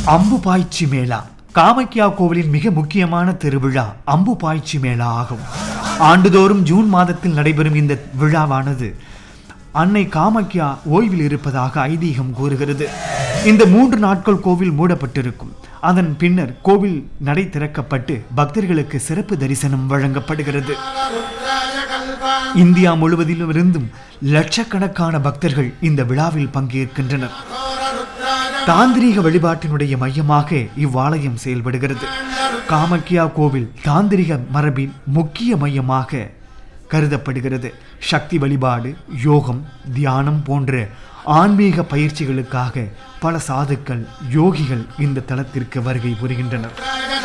அம்பு பாய்ச்சி மேளா காமக்யா கோவிலின் மிக முக்கியமான திருவிழா அம்பு பாய்ச்சி மேளா ஆகும் ஆண்டுதோறும் ஜூன் மாதத்தில் நடைபெறும் இந்த விழாவானது அன்னை காமக்யா ஓய்வில் இருப்பதாக ஐதீகம் கூறுகிறது இந்த மூன்று நாட்கள் கோவில் மூடப்பட்டிருக்கும் அதன் பின்னர் கோவில் நடை திறக்கப்பட்டு பக்தர்களுக்கு சிறப்பு தரிசனம் வழங்கப்படுகிறது இந்தியா முழுவதிலும் இருந்தும் லட்சக்கணக்கான பக்தர்கள் இந்த விழாவில் பங்கேற்கின்றனர் தாந்திரீக வழிபாட்டினுடைய மையமாக இவ்வாலயம் செயல்படுகிறது காமக்யா கோவில் தாந்திரிக மரபின் முக்கிய மையமாக கருதப்படுகிறது சக்தி வழிபாடு யோகம் தியானம் போன்ற ஆன்மீக பயிற்சிகளுக்காக பல சாதுக்கள் யோகிகள் இந்த தலத்திற்கு வருகை புரிகின்றனர்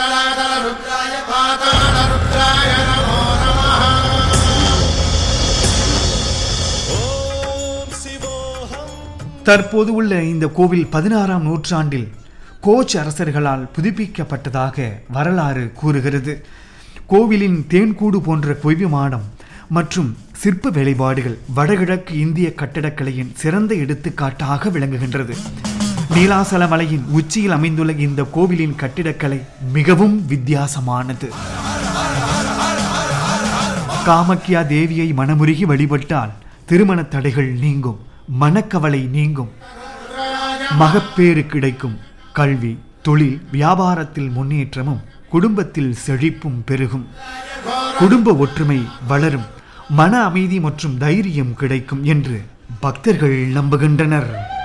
தற்போது உள்ள இந்த கோவில் பதினாறாம் நூற்றாண்டில் கோச் அரசர்களால் புதுப்பிக்கப்பட்டதாக வரலாறு கூறுகிறது கோவிலின் தேன்கூடு போன்ற குவிமாடம் மற்றும் சிற்ப வேலைப்பாடுகள் வடகிழக்கு இந்திய கட்டடக்கலையின் சிறந்த எடுத்துக்காட்டாக விளங்குகின்றது நீலாசல மலையின் உச்சியில் அமைந்துள்ள இந்த கோவிலின் கட்டிடக்கலை மிகவும் வித்தியாசமானது காமக்யா தேவியை மனமுருகி வழிபட்டால் திருமண தடைகள் நீங்கும் மனக்கவலை நீங்கும் மகப்பேறு கிடைக்கும் கல்வி தொழில் வியாபாரத்தில் முன்னேற்றமும் குடும்பத்தில் செழிப்பும் பெருகும் குடும்ப ஒற்றுமை வளரும் மன அமைதி மற்றும் தைரியம் கிடைக்கும் என்று பக்தர்கள் நம்புகின்றனர்